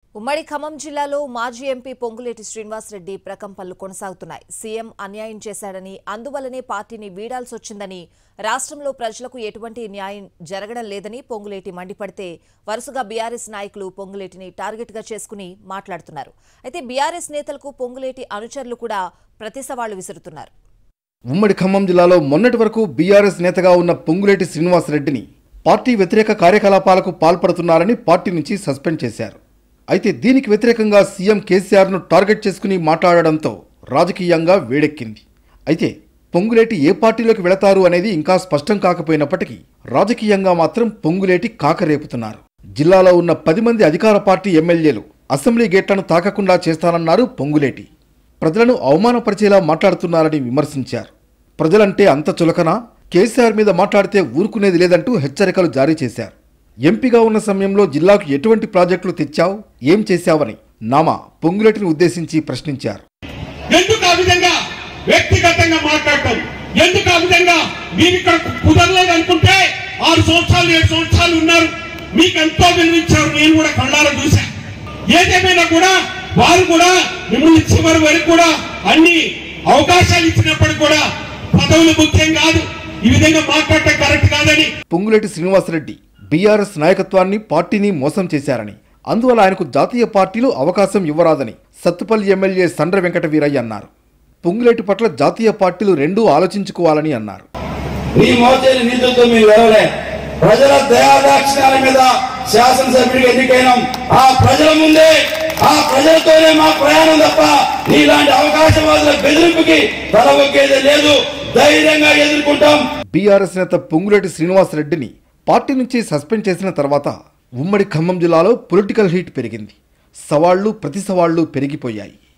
ఉమ్మడి ఖమ్మం జిల్లాలో మాజీ ఎంపీ పొంగులేటి శ్రీనివాసరెడ్డి ప్రకంపనలు కొనసాగుతున్నాయి సీఎం అన్యాయం చేశాడని అందువల్లనే పార్టీని వీడాల్సి వచ్చిందని రాష్ట్రంలో ప్రజలకు ఎటువంటి న్యాయం జరగడం లేదని పొంగులేటి మండిపడితే వరుసగా బీఆర్ఎస్ నాయకులు పొంగులేటిని టార్గెట్గా చేసుకుని మాట్లాడుతున్నారు అయితే బీఆర్ఎస్ నేతలకు పొంగులేటి అనుచరులు కూడా ప్రతి సవాళ్లు విసురుతున్నారు ఉమ్మడి ఖమ్మం జిల్లాలో మొన్నటి వరకు బీఆర్ఎస్ నేతగా ఉన్న పొంగులేటి శ్రీనివాసరెడ్డిని పార్టీ వ్యతిరేక కార్యకలాపాలకు పాల్పడుతున్నారని పార్టీ నుంచి సస్పెండ్ చేశారు అయితే దీనికి వ్యతిరేకంగా సీఎం కేసీఆర్ను టార్గెట్ చేసుకుని మాట్లాడడంతో రాజకీయంగా వేడెక్కింది అయితే పొంగులేటి ఏ పార్టీలోకి వెళతారు అనేది ఇంకా స్పష్టం కాకపోయినప్పటికీ రాజకీయంగా మాత్రం పొంగులేటి కాకరేపుతున్నారు జిల్లాలో ఉన్న పది మంది అధికార పార్టీ ఎమ్మెల్యేలు అసెంబ్లీ గేట్లను తాకకుండా చేస్తానన్నారు పొంగులేటి ప్రజలను అవమానపరిచేలా మాట్లాడుతున్నారని విమర్శించారు ప్రజలంటే అంత చులకన కేసీఆర్ మీద మాట్లాడితే ఊరుకునేది లేదంటూ హెచ్చరికలు జారీ చేశారు ఎంపీగా ఉన్న సమయంలో జిల్లాకు ఎటువంటి ప్రాజెక్టులు తెచ్చావు ఏం చేశావని నామా పొంగులేటిని ఉద్దేశించి ప్రశ్నించారు ఎందుకు ఆ విధంగా వ్యక్తిగతంగా మాట్లాడటం ఎందుకు ఆ విధంగా మీరు ఇక్కడ కుదరలేదు అనుకుంటే ఆరు సంవత్సరాలు ఏడు సంవత్సరాలు ఉన్నారు మీకు ఎంతో విలువించారు నేను కూడా కళ్ళారా చూశా ఏదేమైనా కూడా వారు కూడా మిమ్మల్ని చివరి వరకు కూడా అన్ని అవకాశాలు ఇచ్చినప్పటికీ కూడా పదవులు ముఖ్యం కాదు ఈ విధంగా మాట్లాడటం కరెక్ట్ కాదని పొంగులేటి శ్రీనివాసరెడ్డి బీఆర్ఎస్ నాయకత్వాన్ని పార్టీని మోసం చేశారని అందువల్ల ఆయనకు జాతీయ పార్టీలు అవకాశం ఇవ్వరాదని సత్తుపల్లి ఎమ్మెల్యే సండ్ర వెంకట వీరయ్య అన్నారు పొంగులేటి పట్ల జాతీయ పార్టీలు రెండూ ఆలోచించుకోవాలని అన్నారు నీ మోచేని నిధులతో మేము వెళ్ళలే ప్రజల దయాదాక్షిణాల మీద శాసనసభ్యుడిగా ఎన్నికైనాం ఆ ప్రజల ముందే ఆ ప్రజలతోనే మా ప్రయాణం తప్ప నీలాంటి అవకాశవాదుల బెదిరింపుకి తల ఒగ్గేదే లేదు ధైర్యంగా ఎదుర్కొంటాం బీఆర్ఎస్ నేత పొంగులేటి శ్రీనివాసరెడ్డిని పార్టీ నుంచి సస్పెండ్ చేసిన తర్వాత ఉమ్మడి ఖమ్మం జిల్లాలో పొలిటికల్ హీట్ పెరిగింది సవాళ్లు ప్రతి సవాళ్లు పెరిగిపోయాయి